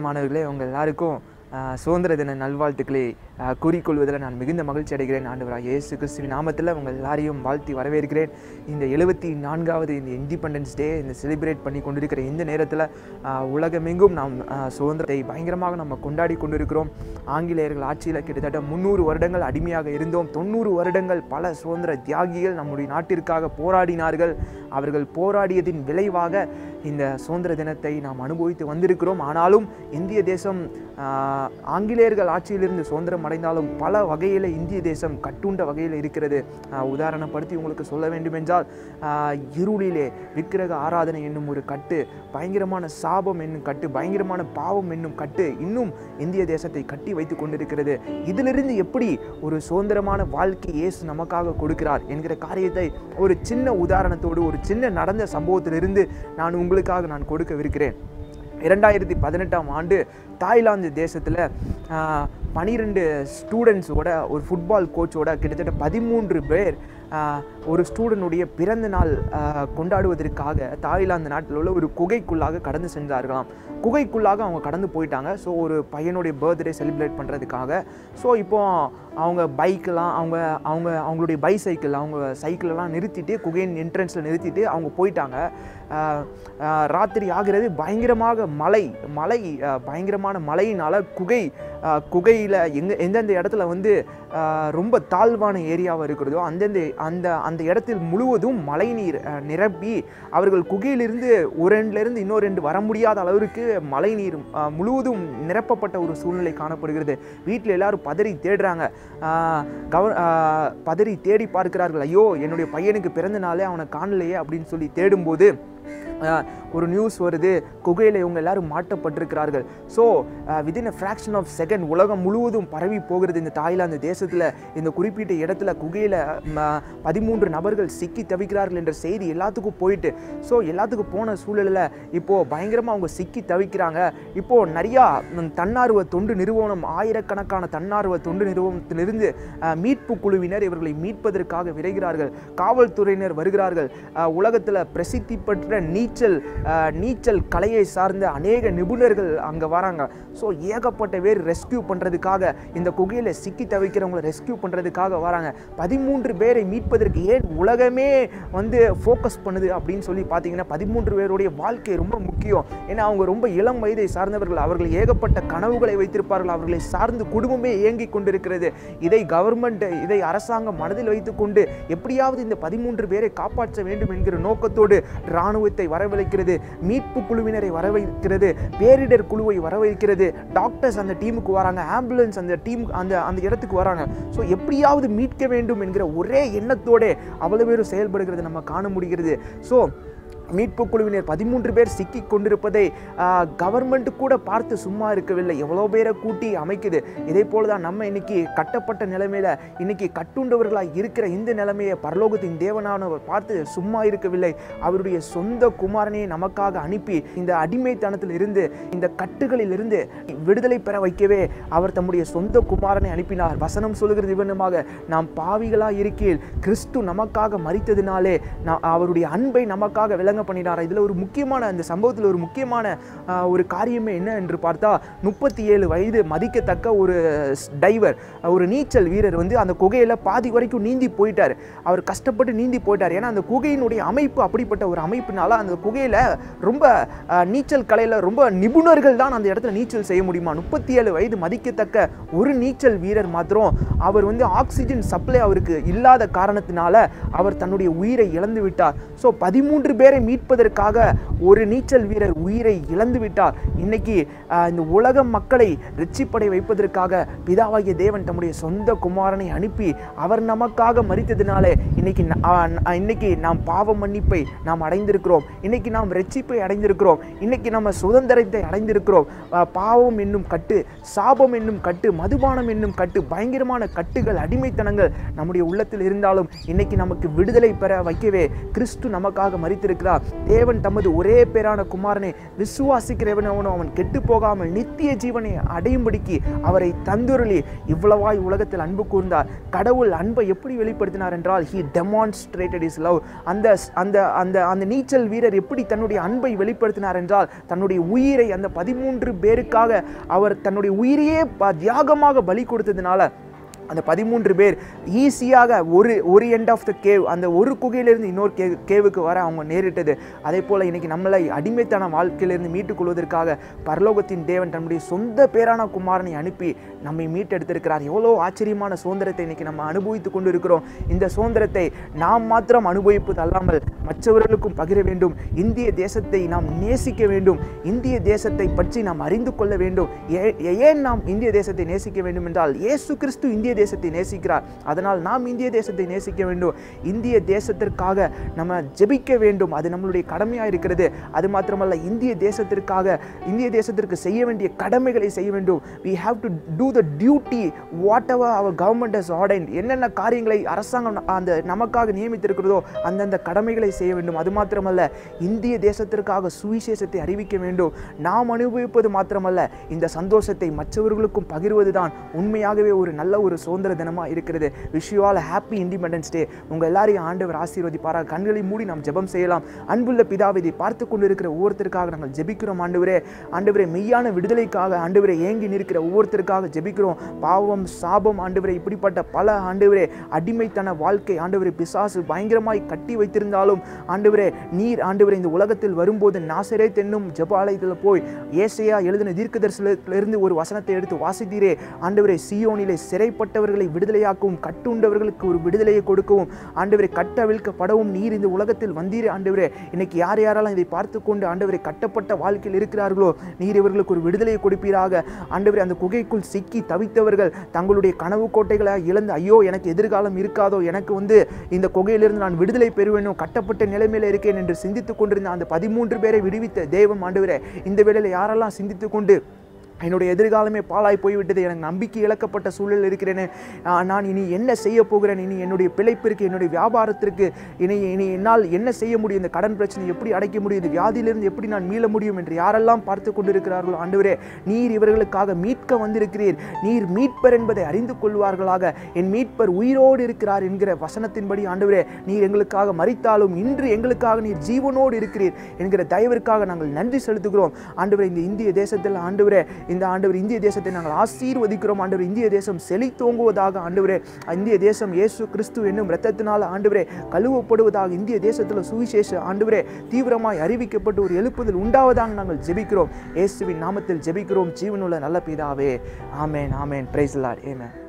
பிரியமானவர்களே உங்கள் எல்லாருக்கும் ஆஹ், சுதந்திர தின நல்வாழ்த்துக்களை ஆஹ், கூறிக்கொள்வதில் நான் மிகுந்த மகிழ்ச்சி அடைகிறேன் ஆண்டவராக இயேசு கிறிஸ்துவின் நாமத்தில் உங்கள் எல்லாரையும் வாழ்த்தி வரவேற்கிறேன் இந்த எழுபத்தி நான்காவது இந்த இண்டிபெண்டன்ஸ் டே இந்த செலிப்ரேட் பண்ணி கொண்டிருக்கிற இந்த நேரத்தில் ஆஹ், உலகமெங்கும் நாம் ஆஹ், சுதந்திரத்தை பயங்கரமாக நம்ம கொண்டாடி கொண்டிருக்கிறோம் ஆங்கிலேயர்கள் ஆட்சியில் கிட்டத்தட்ட முந்நூறு வருடங்கள் அடிமையாக இருந்தோம் தொண்ணூறு வருடங்கள் பல சுதந்திர தியாகிகள் நம்முடைய நாட்டிற்காக போராடினார்கள் அவர்கள் போராடியதின் விளைவாக இந்த சுதந்திர தினத்தை நாம் அனுபவித்து வந்திருக்கிறோம் ஆனாலும் இந்திய தேசம் ஆஹ், ஆங்கிலேயர்கள் ஆட்சியிலிருந்து சுதந்திரம் அடைந்தாலும் பல வகையில் இந்திய தேசம் கட்டுண்ட வகையில் இருக்கிறது ஆஹ், உதாரணப்படுத்தி உங்களுக்கு சொல்ல வேண்டுமென்றால் ஆஹ், இருளிலே விக்கிரக ஆராதனை என்னும் ஒரு கட்டு பயங்கரமான சாபம் என்னும் கட்டு பயங்கரமான பாவம் என்னும் கட்டு இன்னும் இந்திய தேசத்தை கட்டி வைத்து கொண்டிருக்கிறது இதிலிருந்து எப்படி ஒரு சுதந்திரமான வாழ்க்கை இயேசு நமக்காக கொடுக்கிறார் என்கிற காரியத்தை ஒரு சின்ன உதாரணத்தோடு ஒரு சின்ன நடந்த சம்பவத்திலிருந்து நான் உங்களுக்காக நான் கொடுக்கவிருக்கிறேன் இரண்டாயிரத்தி பதினெட்டாம் ஆண்டு தாய்லாந்து தேசத்தில் பனிரெண்டு ஸ்டூடெண்ட்ஸோட ஒரு ஃபுட்பால் கோச்சோட கிட்டத்தட்ட பதிமூன்று பேர் ஆஹ், ஒரு ஸ்டூடெண்டுடைய பிறந்த நாள் ஆஹ், கொண்டாடுவதற்காக தாய்லாந்து நாட்டில் உள்ள ஒரு குகைக்குள்ளாக கடந்து சென்றார்களாம் குகைக்குள்ளாக அவங்க கடந்து போயிட்டாங்க ஸோ ஒரு பையனுடைய பர்த்டே செலிப்ரேட் பண்ணுறதுக்காக ஸோ இப்போ அவங்க பைக்கெல்லாம் அவங்க அவங்க அவங்களுடைய பைசைக்கிள் அவங்க சைக்கிளெல்லாம் நிறுத்திட்டு குகையின் என்ட்ரன்ஸில் நிறுத்திட்டு அவங்க போயிட்டாங்க ஆஹ், ஆஹ், ராத்திரி ஆகிறது பயங்கரமாக மழை மழை ஆஹ், பயங்கரமான மழையினால் குகை குகையில் எங்க எந்தெந்த இடத்துல வந்து ஆஹ், ரொம்ப தாழ்வான ஏரியாவாக இருக்கிறதோ அந்தந்த அந்த அந்த இடத்தில் முழுவதும் மழைநீர் ஆஹ், நிரப்பி அவர்கள் குகையிலிருந்து ஒரு எண்ட்லேருந்து இன்னொரு ரெண்டு வர முடியாத அளவிற்கு மழைநீர் ஆஹ், முழுவதும் நிரப்பப்பட்ட ஒரு சூழ்நிலை காணப்படுகிறது வீட்டில் எல்லாரும் பதறி தேடுறாங்க ஆஹ், கவ ஆஹ், பதறி தேடி பார்க்கிறார்கள் ஐயோ என்னுடைய பையனுக்கு பிறந்த நாளே அவனை காணலையே அப்படின்னு சொல்லி தேடும்போது ஆஹ், ஒரு நியூஸ் வருது குகையில் இவங்க எல்லாரும் மாட்டப்பட்டிருக்கிறார்கள் so within a fraction of second உலகம் முழுவதும் பரவி போகிறது இந்த தாய்லாந்து தேசத்தில் இந்த குறிப்பிட்ட இடத்துல குகையில் பதிமூன்று நபர்கள் சிக்கி தவிக்கிறார்கள் என்ற செய்தி எல்லாத்துக்கும் போயிட்டு ஸோ எல்லாத்துக்கும் போன சூழலில் இப்போது பயங்கரமாக அவங்க சிக்கி தவிக்கிறாங்க இப்போது நிறையா ம், தன்னார்வ தொண்டு நிறுவனம் ஆயிரக்கணக்கான தன்னார்வ தொண்டு நிறுவனத்திலிருந்து ஆஹ், மீட்பு குழுவினர் இவர்களை மீட்பதற்காக விரைகிறார்கள் காவல்துறையினர் வருகிறார்கள் உலகத்தில் பிரசித்தி பெற்ற நீச்சல் ஆஹ், நீச்சல் கலையை சார்ந்த அநேக நிபுணர்கள் அங்கே வராங்க ஸோ ஏகப்பட்ட பேர் ரெஸ்கியூ பண்ணுறதுக்காக இந்த குகையில் சிக்கி தவிக்கிறவங்களை ரெஸ்கியூ பண்ணுறதுக்காக வராங்க பதிமூன்று பேரை மீட்பதற்கு ஏன் உலகமே வந்து ஃபோக்கஸ் பண்ணுது அப்படின்னு சொல்லி பார்த்தீங்கன்னா பதிமூன்று பேருடைய வாழ்க்கை ரொம்ப முக்கியம் ஏன்னா அவங்க ரொம்ப இளம் வயதை சார்ந்தவர்கள் அவர்கள் ஏகப்பட்ட கனவுகளை வைத்திருப்பார்கள் அவர்களை சார்ந்து குடும்பமே இயங்கிக் கொண்டிருக்கிறது இதை கவர்மெண்ட் இதை அரசாங்கம் மனதில் வைத்துக்கொண்டு எப்படியாவது இந்த பதிமூன்று பேரை காப்பாற்ற வேண்டும் என்கிற நோக்கத்தோடு இராணுவத்தை வரவழைக்கிறது மீட்பு குழுவினரை வரவைக்கிறது பேரிடர் குழுவை வரவைக்கிறது டாக்டர்ஸ் அந்த டீமுக்கு வராங்க ஆம்புலன்ஸ் அந்த டீம் அந்த அந்த இடத்துக்கு வராங்க ஸோ எப்படியாவது மீட்க வேண்டும் என்கிற ஒரே எண்ணத்தோட அவ்வளவு பேரும் செயல்படுகிறது நம்ம காண முடிகிறது ஸோ மீட்பு குழுவினர் பதிமூன்று பேர் சிக்கி கொண்டிருப்பதை கவர்மெண்ட் கூட பார்த்து சும்மா இருக்கவில்லை எவ்வளோ பேரை கூட்டி அமைக்குது இதே போல தான் நம்ம இன்னைக்கு கட்டப்பட்ட நிலைமையில இன்னைக்கு கட்டுண்டவர்களாக இருக்கிற இந்த நிலைமையை பரலோகத்தின் தேவனானவர் பார்த்து சும்மா இருக்கவில்லை அவருடைய சொந்த குமாரனை நமக்காக அனுப்பி இந்த அடிமைத்தனத்தில் இருந்து இந்த கட்டுகளில் இருந்து விடுதலை பெற வைக்கவே அவர் தம்முடைய சொந்த குமாரனை அனுப்பினார் வசனம் சொல்லுகிறது இவனுமாக நாம் பாவிகளாக இருக்கையில் கிறிஸ்து நமக்காக மறித்ததினாலே நான் அவருடைய அன்பை நமக்காக விளங்க பண்ணினார் இதில் ஒரு முக்கியமான அந்த சம்பவத்தில் ஒரு முக்கியமான ஆஹ், ஒரு காரியமே என்ன என்று பார்த்தா முப்பத்தி ஏழு வயது மதிக்கத்தக்க ஒரு டைவர் ஒரு நீச்சல் வீரர் வந்து அந்த குகையில் பாதி வரைக்கும் நீந்தி போயிட்டார் அவர் கஷ்டப்பட்டு நீந்தி போயிட்டார் ஏன்னா அந்த குகையினுடைய அமைப்பு அப்படிப்பட்ட ஒரு அமைப்பினால அந்த குகையில் ரொம்ப ஆஹ், நீச்சல் கலையில் ரொம்ப நிபுணர்கள் தான் அந்த இடத்துல நீச்சல் செய்ய முடியுமா முப்பத்தி ஏழு வயது மதிக்கத்தக்க ஒரு நீச்சல் வீரர் மாத்திரம் அவர் வந்து ஆக்சிஜன் சப்ளை அவருக்கு இல்லாத காரணத்தினால அவர் தன்னுடைய உயிரை இழந்து விட்டார் ஸோ பதிமூன்று பேரை மீட்பதற்காக ஒரு நீச்சல் வீரர் உயிரை இழந்து விட்டார் இன்னைக்கு ஆஹ், இந்த உலக மக்களை ரெச்சிப்படை வைப்பதற்காக பிதாவாகிய தேவன் தம்முடைய சொந்த குமாரனை அனுப்பி அவர் நமக்காக மறித்ததினாலே இன்னைக்கு ந- ஆஹ், ந- இன்னைக்கு நாம் பாவ மன்னிப்பை நாம் அடைந்திருக்கிறோம் இன்னைக்கு நாம் ரெச்சிப்பை அடைந்திருக்கிறோம் இன்னைக்கு நம்ம சுதந்திரத்தை அடைந்திருக்கிறோம் ஆஹ், பாவம் என்னும் கட்டு சாபம் என்னும் கட்டு மதுபானம் என்னும் கட்டு பயங்கரமான கட்டுகள் அடிமைத்தனங்கள் நம்முடைய உள்ளத்தில் இருந்தாலும் இன்னைக்கு நமக்கு விடுதலை பெற வைக்கவே கிறிஸ்து நமக்காக மறித்திருக்கிறார் தேவன் தமது ஒரே பேரான குமாரனை விசுவாசிக்கிறவனவனோ அவன் கெட்டு போகாமல் நித்திய ஜீவனை அடையும்படிக்கு அவரை தந்துருளி இவ்வளவாய் உலகத்தில் அன்பு கூர்ந்தார் கடவுள் அன்பை எப்படி வெளிப்படுத்தினார் என்றால் ஹி டெமான்ஸ்ட்ரேட்டட் இஸ் லவ் அந்த அந்த அந்த அந்த நீச்சல் வீரர் எப்படி தன்னுடைய அன்பை வெளிப்படுத்தினார் என்றால் தன்னுடைய உயிரை அந்த பதிமூன்று பேருக்காக அவர் தன்னுடைய உயிரையே ப- தியாகமாக பலி கொடுத்ததுனால அந்த பதிமூன்று பேர் ஈஸியாக ஒரு ஒரு எண்ட் ஆஃப் த கேவ் அந்த ஒரு குகையிலிருந்து இன்னொரு கே கேவுக்கு வர அவங்க நேரிட்டது அதே போல் இன்னைக்கு நம்மளை அடிமைத்தன வாழ்க்கையிலிருந்து மீட்டுக் கொள்வதற்காக பரலோகத்தின் தேவன் தன்னுடைய சொந்த பேரான குமாரனை அனுப்பி நம்மை மீட்டெடுத்திருக்கிறார் எவ்வளோ ஆச்சரியமான சுதந்திரத்தை இன்னைக்கு நம்ம அனுபவித்துக் கொண்டு இருக்கிறோம் இந்த சுதந்திரத்தை நாம் மாத்திரம் அனுபவிப்பது அல்லாமல் மற்றவர்களுக்கும் பகிர வேண்டும் இந்திய தேசத்தை நாம் நேசிக்க வேண்டும் இந்திய தேசத்தை பற்றி நாம் அறிந்து கொள்ள வேண்டும் ஏ- ஏன் நாம் இந்திய தேசத்தை நேசிக்க வேண்டும் என்றால் இயேசு கிறிஸ்து இந்திய தேசத்தை நேசிக்கிறார் அதனால் நாம் இந்திய தேசத்தை நேசிக்க வேண்டும் இந்திய தேசத்திற்காக நம்ம ஜெபிக்க வேண்டும் அது நம்மளுடைய கடமையாக இருக்கிறது அது மாத்திரமல்ல இந்திய தேசத்திற்காக இந்திய தேசத்திற்கு செய்ய வேண்டிய கடமைகளை செய்ய வேண்டும் we have to do the duty whatever our government has ordained என்னென்ன காரியங்களை அரசாங்கம் ந- அந்த நமக்காக நியமித்திருக்கிறதோ அந்தந்த கடமைகளை செய்ய வேண்டும் அது மாத்திரமல்ல இந்திய தேசத்திற்காக சுவிசேஷத்தை அறிவிக்க வேண்டும் நாம் அனுபவிப்பது மாத்திரமல்ல இந்த சந்தோஷத்தை மற்றவர்களுக்கும் பகிர்வதுதான் உண்மையாகவே ஒரு நல்ல ஒரு சுதந்திர தினமாக இருக்கிறது wish you all happy independence day உங்கள் எல்லாரையும் ஆண்டவர் ஆசீர்வதிப்பாராக கண்களை மூடி நாம் ஜெபம் செய்யலாம் அன்புள்ள பிதாவை இதை பார்த்து கொண்டு இருக்கிற ஒவ்வொருத்தருக்காக நாங்கள் ஜெபிக்கிறோம் ஆண்டவரே ஆண்டவரே மெய்யான விடுதலைக்காக ஆண்டவரே ஏங்கி நிற்கிற ஒவ்வொருத்தருக்காக ஜெபிக்கிறோம் பாவம் சாபம் ஆண்டவரே இப்படிப்பட்ட பல ஆண்டவரே அடிமைத்தன வாழ்க்கை ஆண்டவரே பிசாசு பயங்கரமாய் கட்டி வைத்திருந்தாலும் ஆண்டவரே நீர் ஆண்டவரே இந்த உலகத்தில் வரும்போது நாசரே தென்னும் ஜெபாலயத்தில் போய் ஏசையா எழுதின தீர்க்கதரிசனத்திலிருந்து ஒரு வசனத்தை எடுத்து வாசித்தீரே ஆண்டவரே சியோனிலே சிறைப்பட்டவர்களை விடுதலையாக்கவும் கட்டுண்டவர்களுக்கு ஒரு விடுதலையை கொடுக்கவும் ஆண்டவரை கட்டவிழ்க்கப்படவும் நீர் இந்த உலகத்தில் வந்தீரே ஆண்டவரே இன்னைக்கு யார் யாரெல்லாம் இதை பார்த்து கொண்டு ஆண்டவரை கட்டப்பட்ட வாழ்க்கையில் இருக்கிறார்களோ நீர் இவர்களுக்கு ஒரு விடுதலையை கொடுப்பீராக ஆண்டவரே அந்த குகைக்குள் சிக்கி தவித்தவர்கள் தங்களுடைய கனவு கோட்டைகளை இழந்து ஐயோ எனக்கு எதிர்காலம் இருக்காதோ எனக்கு வந்து இந்த குகையிலிருந்து நான் விடுதலை பெறுவேனோ கட்டப்பட்ட நிலைமையில இருக்கேன் என்று சிந்தித்துக் கொண்டிருந்த அந்த பதிமூன்று பேரை விடுவித்த தேவம் ஆண்டவரே இந்த வேளையில் யாரெல்லாம் சிந்தித்துக் கொண்டு என்னுடைய எதிர்காலமே பாழாய் போய்விட்டது எனக்கு நம்பிக்கை இழக்கப்பட்ட சூழலில் இருக்கிறேனே ஆ, நான் இனி என்ன செய்ய போகிறேன் இனி என்னுடைய பிழைப்பிற்கு என்னுடைய வியாபாரத்திற்கு இனி இனி என்னால் என்ன செய்ய முடியும் இந்த கடன் பிரச்சனை எப்படி அடைக்க முடியும் இந்த வியாதியிலிருந்து எப்படி நான் மீள முடியும் என்று யாரெல்லாம் பார்த்து கொண்டிருக்கிறார்களோ ஆண்டவரே நீர் இவர்களுக்காக மீட்க வந்திருக்கிறீர் நீர் மீட்பர் என்பதை அறிந்து கொள்வார்களாக என் மீட்பர் உயிரோடு இருக்கிறார் என்கிற வசனத்தின்படி ஆண்டவரே நீர் எங்களுக்காக மறித்தாலும் இன்று எங்களுக்காக நீர் ஜீவனோடு இருக்கிறீர் என்கிற தயவிற்காக நாங்கள் நன்றி செலுத்துகிறோம் ஆண்டவரே இந்த இந்திய தேசத்தில் ஆண்டவரே இந்த ஆண்டவர் இந்திய தேசத்தை நாங்கள் ஆசீர்வதிக்கிறோம் ஆண்டவர் இந்திய தேசம் செழித்தோங்குவதாக ஆண்டவரே இந்திய தேசம் இயேசு கிறிஸ்து என்னும் இரத்தத்தினால் ஆண்டவரே கழுவப்படுவதாக இந்திய தேசத்தில் சுவிசேஷ ஆண்டவரே தீவிரமாய் அறிவிக்கப்பட்டு ஒரு எழுப்புதல் உண்டாவதாக நாங்கள் ஜெபிக்கிறோம் இயேசுவின் நாமத்தில் ஜெபிக்கிறோம் ஜீவனுள்ள நல்ல பிதாவே ஆமேன் ஆமேன் பிரைஸ் லார்ட் ஆமென்